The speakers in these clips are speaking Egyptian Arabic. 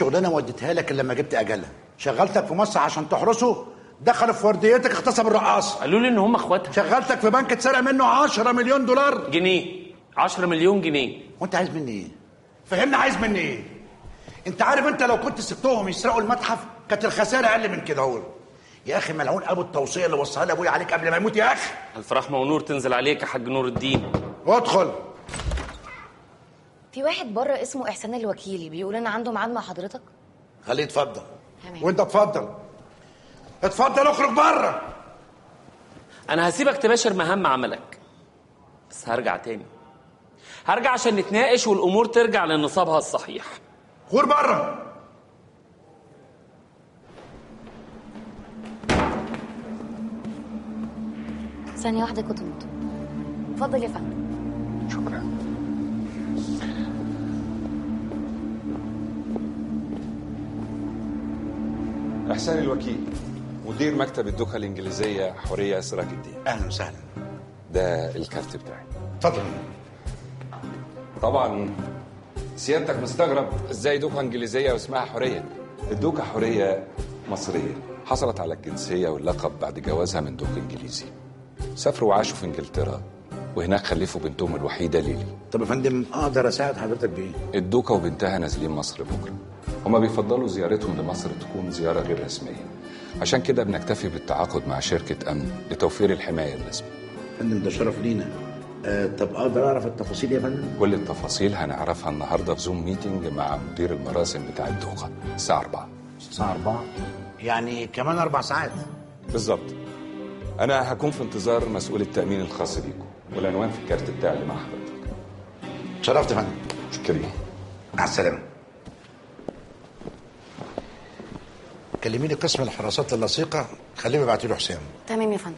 شغلانه وديتها لك لما جبت اجلها شغلتك في مصر عشان تحرسه دخلوا في ورديتك اغتصب الرقاصه قالوا لي ان هم اخواتها شغلتك في بنك اتسرق منه 10 مليون دولار جنيه 10 مليون جنيه وانت عايز مني ايه فهمنا عايز مني ايه انت عارف انت لو كنت سبتهم يسرقوا المتحف كانت الخساره اقل من كده هو يا اخي ملعون ابو التوصيه اللي وصاها لي ابويا عليك قبل ما يموت يا اخي الف رحمه ونور تنزل عليك يا حاج نور الدين ادخل في واحد بره اسمه احسان الوكيل بيقول ان عنده ميعاد مع حضرتك خليه يتفضل تمام. وانت اتفضل اتفضل اخرج بره انا هسيبك تباشر مهام عملك بس هرجع تاني هرجع عشان نتناقش والامور ترجع لنصابها الصحيح خور بره ثانيه واحده كنت موت اتفضل يا فندم شكرا إحسان الوكيل مدير مكتب الدكة الإنجليزية حورية سراج الدين اهلا وسهلا ده الكارت بتاعي اتفضل طبعا سيادتك مستغرب ازاي دوكة انجليزية واسمها حورية الدوكة حورية مصرية حصلت على الجنسية واللقب بعد جوازها من دوك انجليزي سافروا وعاشوا في انجلترا وهناك خلفوا بنتهم الوحيدة ليلي طب يا فندم اقدر اساعد حضرتك بايه الدوكة وبنتها نازلين مصر بكرة هما بيفضلوا زيارتهم لمصر تكون زيارة غير رسمية عشان كده بنكتفي بالتعاقد مع شركة أمن لتوفير الحماية اللازمة فندم ده شرف لينا آه طب اقدر اعرف التفاصيل يا فندم كل التفاصيل هنعرفها النهاردة في زوم ميتنج مع مدير المراسم بتاع الدوكة الساعة 4 الساعه 4 يعني كمان اربع ساعات بالظبط أنا هكون في انتظار مسؤول التأمين الخاص بيكم والعنوان في الكارت بتاعي اللي مع حضرتك شرفت يا فندم شكرا مع السلامه كلميني قسم الحراسات اللصيقه خليهم يبعتوا له حسام تمام يا فندم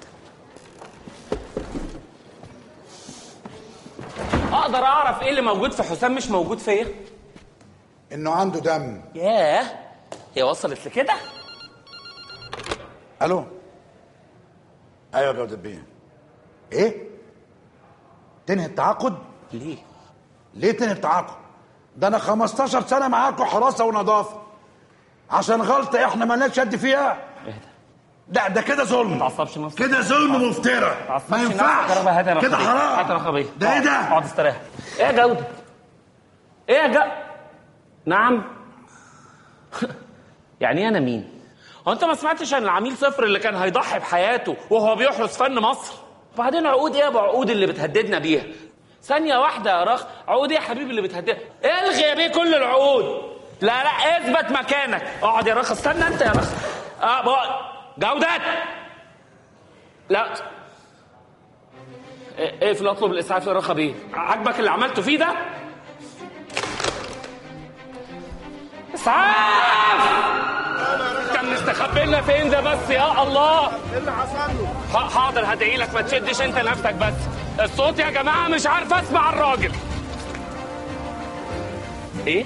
اقدر اعرف ايه اللي موجود في حسام مش موجود فيا انه عنده دم ياه هي وصلت لكده الو ايوه يا جوده بيه ايه تنهي التعاقد ليه ليه تنهي التعاقد ده انا 15 سنه معاكم حراسه ونظافه عشان غلطه احنا مالناش يد فيها اهدى لا ده كده ظلم تعصبش نفسك كده ظلم مفترى تعصبش ما نفسك. ينفعش يا رب هات يا كده رخبية. هات يا حرام رخبية. ده ايه ده اقعد استريح ايه يا جودة ايه يا جا نعم يعني ايه انا مين هو انت ما سمعتش عن العميل صفر اللي كان هيضحي بحياته وهو بيحرس فن مصر وبعدين عقود ايه يا ابو عقود اللي بتهددنا بيها ثانية واحدة يا رخ عقود ايه يا حبيبي اللي بتهددنا الغي يا بيه كل العقود لا لا اثبت مكانك اقعد يا رخ استنى انت يا رخ اه بقى جودات لا ايه اقفل اطلب الاسعاف يا رخا بيه عاجبك اللي عملته فيه ده اسعاف كان مستخبي لنا فين ده بس يا الله ايه اللي حصل له حاضر هدعي لك ما تشدش انت نفسك بس الصوت يا جماعه مش عارف اسمع الراجل ايه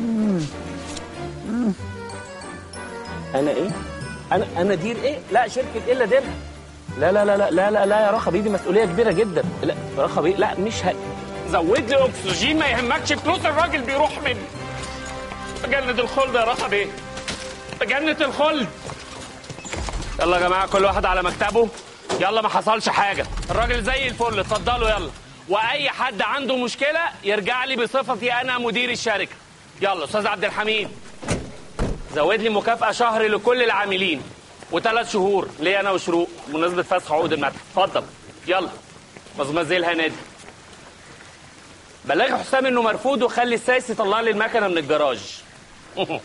انا ايه انا انا دير ايه لا شركه ايه اللي ديرها لا لا لا لا لا لا, لا يا رخا بيه دي مسؤوليه كبيره جدا لا رخا بيه لا مش ه... زود لي اكسجين ما يهمكش فلوس الراجل بيروح مني جنة الخلد يا رخا بيه جنة الخلد يلا يا جماعه كل واحد على مكتبه يلا ما حصلش حاجه الراجل زي الفل اتفضلوا يلا واي حد عنده مشكله يرجع لي بصفتي انا مدير الشركه يلا استاذ عبد الحميد زود لي مكافأة شهر لكل العاملين وثلاث شهور ليا انا وشروق بمناسبة فسخ عقود المدح اتفضل يلا مزمزلها نادي بلغ حسام انه مرفوض وخلي السايس يطلع لي المكنة من الجراج